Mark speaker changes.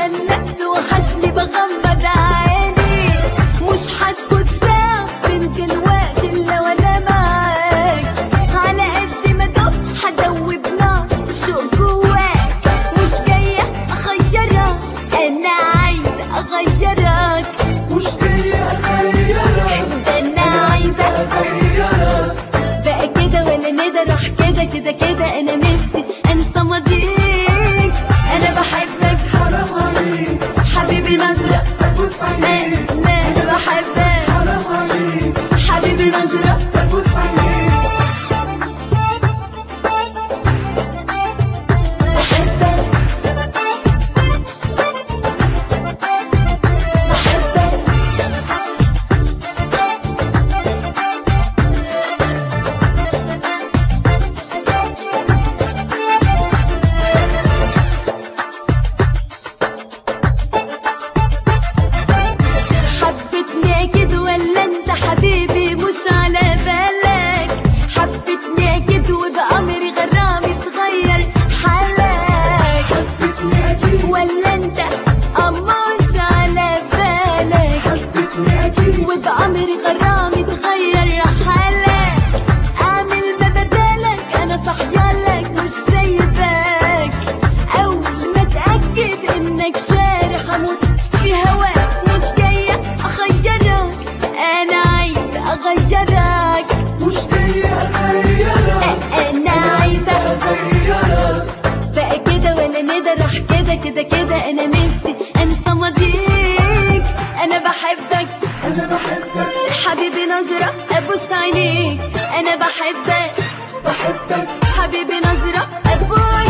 Speaker 1: بستنى توحشني بغمض عيني مش هتكون ساعة من دلوقتي الا وانا معاك على قد ما دوب هدوب نار الشوق جواك مش جاية اغيرك انا عايزة اغيرك
Speaker 2: مش جاي اغيرك
Speaker 1: انا عايزة
Speaker 2: اغيرك
Speaker 1: بقى كده ولا ندى راح كده كده كده انا نفسي انسى ماضيك انا بحبك
Speaker 2: حرام عليك
Speaker 1: حبيبي نظرة
Speaker 2: بص عليك
Speaker 1: ما انا بحبك
Speaker 2: حرام عليك
Speaker 1: حبيبي نظرة
Speaker 2: بص عليك
Speaker 1: بحبك بحبك حبتني اكيد ولا انت حبيبي مش على بالك حبتني اكيد وبأمري غرامي تغير حالك
Speaker 2: حبيتني اكيد
Speaker 1: ولا انت اما مش على بالك
Speaker 2: حبيتني اكيد
Speaker 1: وبأمري غرامي تغير يا حالك اعمل ما بدالك انا صحيالك مش سايباك اول ما اتاكد انك شارح اموت في هواك مش جايه اغيرك انا عايزه اغيرك
Speaker 2: مش جاي اغيرك
Speaker 1: انا عايزه
Speaker 2: اغيرك
Speaker 1: بقى كده ولا ندى راح كده كده كده انا نفسي انسى ماضيك انا بحبك
Speaker 2: انا بحبك
Speaker 1: حبيبي نظرة ابص عينيك انا بحبك
Speaker 2: بحبك
Speaker 1: حبيبي نظرة ابص